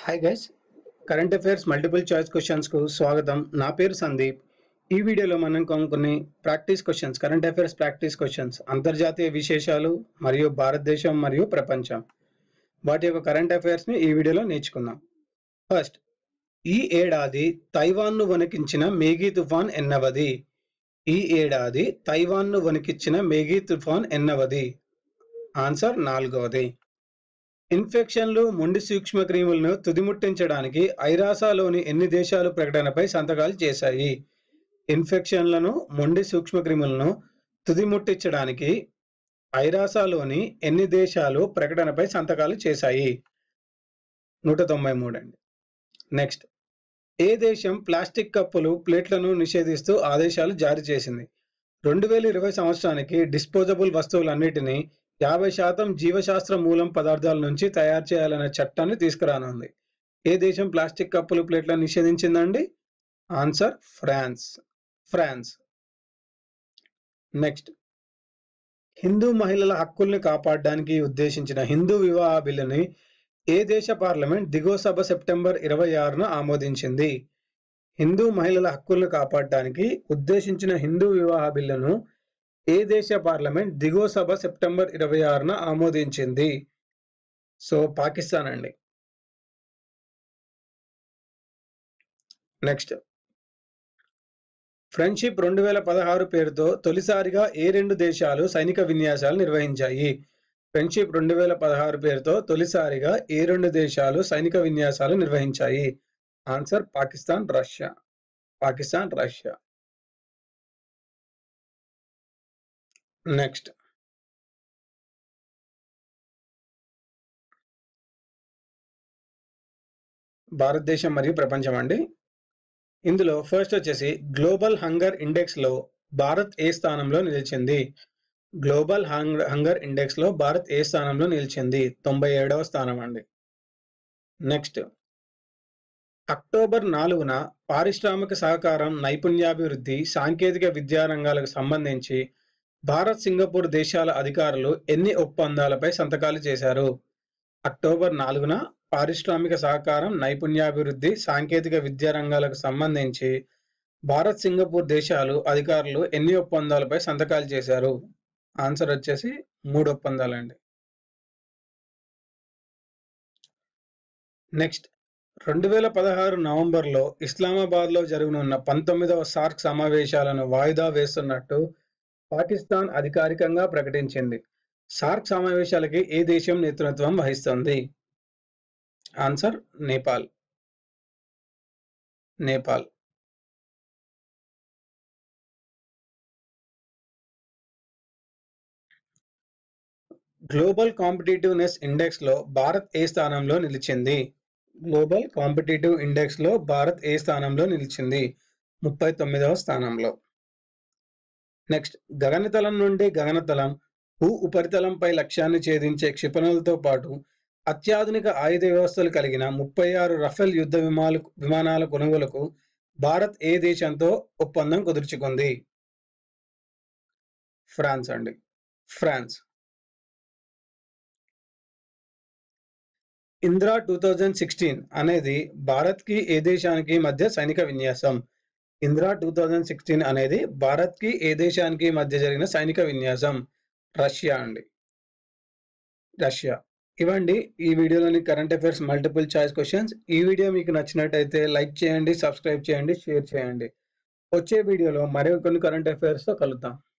hi guys current affairs multiple choice questions కు స్వాగతం నా పేరు సందీప్ ఈ వీడియోలో మనం కొన్- కొన్ని practice questions current affairs practice questions అంతర్జాతీయ విశేషాలు మరియు భారతదేశం మరియు ప్రపంచం వాటి యొక్క కరెంట్ అఫైర్స్ ని ఈ వీడియోలో నేర్చుకుందాం ఫస్ట్ ఈ ఏడాది తైవాన్ను వణికించిన మేఘీ తుఫాన్ ఎన్నవది ఈ ఏడాది తైవాన్ను వణికించిన మేఘీ తుఫాన్ ఎన్నవది ఆన్సర్ నాలుగవది ఇన్ఫెక్షన్లు మొండి సూక్ష్మ క్రిములను తుదిముట్టించడానికి ఐరాసాలోని ఎన్ని దేశాలు ప్రకటనపై సంతకాలు చేశాయి ఇన్ఫెక్షన్లను మొండి సూక్ష్మ క్రిములను తుదిముట్టించడానికి ఐరాసాలోని ఎన్ని దేశాలు ప్రకటనపై సంతకాలు చేశాయి నూట తొంభై మూడు అండి నెక్స్ట్ ఏ దేశం ప్లాస్టిక్ కప్పులు ప్లేట్లను నిషేధిస్తూ ఆదేశాలు జారీ చేసింది రెండు వేల ఇరవై సంవత్సరానికి డిస్పోజబుల్ వస్తువులన్నిటినీ యాభై శాతం జీవశాస్త్ర మూలం పదార్థాల నుంచి తయారు చేయాలనే చట్టాన్ని తీసుకురానుంది ఏ దేశం ప్లాస్టిక్ కప్పులు ప్లేట్లను నిషేధించిందండి answer France France next Hindu మహిళల హక్కుల్ని కాపాడడానికి ఉద్దేశించిన హిందూ వివాహ బిల్లుని ఏ దేశ పార్లమెంట్ దిగువ సభ సెప్టెంబర్ ఇరవై ఆరున ఆమోదించింది హిందూ మహిళల హక్కులను కాపాడడానికి ఉద్దేశించిన హిందూ వివాహ బిల్లును ఏ దేశ పార్లమెంట్ దిగువ సభ సెప్టెంబర్ ఇరవై ఆరున ఆమోదించింది సో పాకిస్తాన్ అండి నెక్స్ట్ ఫ్రెండ్షిప్ రెండు వేల పదహారు పేరుతో తొలిసారిగా ఏ రెండు దేశాలు సైనిక విన్యాసాలు నిర్వహించాయి ఫ్రెండ్షిప్ రెండు వేల పదహారు పేరుతో తొలిసారిగా ఏ రెండు దేశాలు సైనిక విన్యాసాలు నిర్వహించాయి answer Pakistan Russia Pakistan Russia next భారతదేశం మరియు ప్రపంచం అండి ఇందులో ఫస్ట్ వచ్చేసి గ్లోబల్ హంగర్ ఇండెక్స్ లో భారత్ ఏ స్థానంలో నిలిచింది గ్లోబల్ హంగర్ ఇండెక్స్ లో భారత్ ఏ స్థానంలో నిలిచింది తొంభై ఏడవ స్థానం అండి నెక్స్ట్ అక్టోబర్ నాలుగున పారిశ్రామిక సహకారం నైపుణ్యాభివృద్ధి సాంకేతిక విద్యా రంగాలకు సంబంధించి భారత్ సింగపూర్ దేశాల అధికారులు ఎన్ని ఒప్పందాలపై సంతకాలు చేశారు అక్టోబర్ నాలుగున పారిశ్రామిక సహకారం నైపుణ్యాభివృద్ధి సాంకేతిక విద్యా రంగాలకు సంబంధించి భారత్ సింగపూర్ దేశాలు అధికారులు ఎన్ని ఒప్పందాలపై సంతకాలు చేశారు ఆన్సర్ వచ్చేసి మూడు ఒప్పందాలండి నెక్స్ట్ రెండు వేల పదహారు నవంబర్లో ఇస్లామాబాద్లో జరగనున్న పంతొమ్మిదవ సార్క్ సమావేశాలను వాయిదా వేస్తున్నట్టు పాకిస్తాన్ అధికారికంగా ప్రకటించింది సార్క్ సమావేశాలకి ఏ దేశం నేతృత్వం వహిస్తుంది answer Nepal Nepal global competitiveness index లో భారత్ ఏ స్థానంలో నిలిచింది గ్లోబల్ కాంపిటేటివ్ ఇండెక్స్ లో భారత్ ఏ స్థానంలో నిలిచింది ముప్పై తొమ్మిదవ స్థానంలో నెక్స్ట్ గగనతలం నుండి గగనతలం భూ ఉపరితలంపై లక్ష్యాన్ని ఛేదించే క్షిపణులతో పాటు అత్యాధునిక ఆయుధ వ్యవస్థలు కలిగిన ముప్పై ఆరు రఫేల్ యుద్ధ విమానాలు విమానాల కొనుగోలుకు భారత్ ఏ దేశంతో ఒప్పందం కుదుర్చుకుంది ఫ్రాన్స్ అండి France Indra two thousand sixteen అనేది భారత్ కి ఏ దేశానికి మధ్య సైనిక విన్యాసం ఇంద్రా టూ థౌజండ్ సిక్స్టీన్ అనేది భారత్ కి ఏ దేశానికి మధ్య జరిగిన సైనిక విన్యాసం రష్యా అండి రష్యా ఇవ్వండి ఈ వీడియోలోని current affairs multiple choice questions ఈ వీడియో మీకు నచ్చినట్టయితే లైక్ చేయండి సబ్స్క్రైబ్ చేయండి షేర్ చేయండి వచ్చే వీడియోలో మరో కొన్ని కరెంట్ అఫైర్స్తో కలుద్దాం